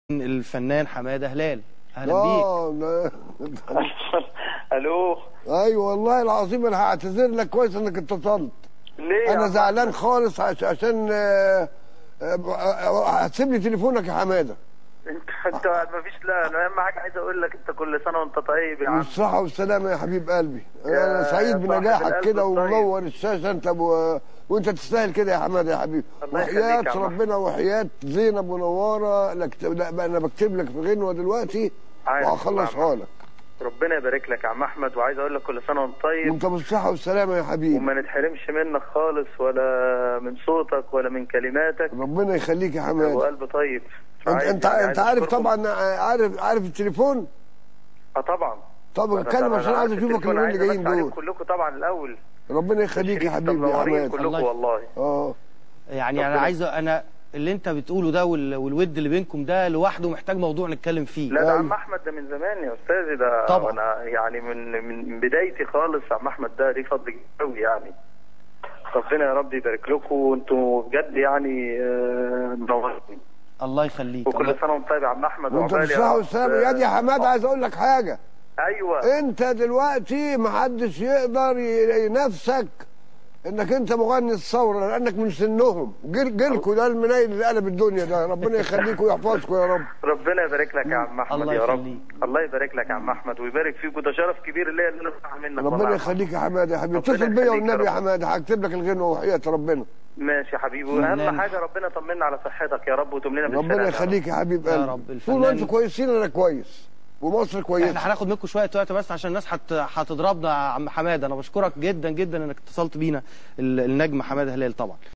الفنان حماده هلال اهلا بيك اه لا. الو ايوه والله العظيم انا هعتذر لك كويس انك اتصلت ليه يا انا عم؟ زعلان خالص عش- عشان آه، آه، هتسيب لي تليفونك يا حماده انت انت ما فيش لا انا اهم حاجه عايز اقول لك انت كل سنه وانت طيب يا عم بالصحه والسلامه يا حبيب قلبي انا يا سعيد صاحب بنجاحك القلب كده الطيب. ومنور الشاشه انت و... وانت تستاهل كده يا حماده يا حبيبي الله يخليك وحياه يا عم. ربنا وحياه زينب ونواره لك لا بقى انا بكتب لك في غنوه دلوقتي عارف وهخلصها والله. لك ربنا يبارك لك يا عم احمد وعايز اقول لك كل سنه وانت طيب وانت بالصحه والسلامه يا حبيبي وما نتحرمش منك خالص ولا من صوتك ولا من كلماتك ربنا يخليك يا حماده وقلب طيب انت عايز- انت يعني انت عايز عارف أشكركم. طبعا عارف عارف التليفون اه طبعا طب أنا اتكلم طبعاً عشان عايز عارف اشوفك التليفون، اليومين اللي عايز جايين أمسي عليكم دول كلكم طبعا الاول ربنا يخليك يا شريف، حبيبي يا منورين حماد كلكم الله والله اه يعني انا ربنا- عايز انا اللي انت بتقوله ده وال- والود اللي بينكم ده لوحده محتاج موضوع نتكلم فيه لا ده أيوة. عم احمد ده من زمان يا استاذي ده طبعا. انا يعني من من بدايتي خالص عم احمد ده ليه فضل كبير قوي يعني ربنا يا رب يبارك لكم وانتم بجد يعني آه، منورين الله يخليك وكل الله- سنه وانت طيب يا عم احمد وانت وعقبال يا بالصحه رب. والسلامه يا دي يا حماد عايز اقول لك حاجه ايوه انت دلوقتي محدش يقدر ي- ينافسك انك انت مغني الثوره لانك من سنهم جيل جيلكوا ده المنايل اللي قلب الدنيا ده ربنا يخليكم ويحفظكم يا رب ربنا يبارك لك يا عم احمد الله يا رب يخليك. الله يبارك لك يا عم احمد ويبارك فيك وده شرف كبير ليا ان انا اسمع منك والله يا ربنا عم يخليك يا حماد يا حبيبي ربنا اتصل بيا يخليك يا والنبي يا رب. حماد هكتب لك الغنوه وحياه ربنا ماشي يا حبيبي فنان. واهم حاجه ربنا يطمنا على صحتك يا رب وتملينا بالسلامه ربنا يا رب. يخليك يا حبيب يا قلبي رب، طول ما انتوا الفنان- كويسين انا كويس ومصر كويسه احنا هناخد منكم شويه وقت بس عشان الناس هت... هتضربنا يا عم حماده انا بشكرك جدا جدا انك اتصلت بينا ال- النجم حماده هلال طبعا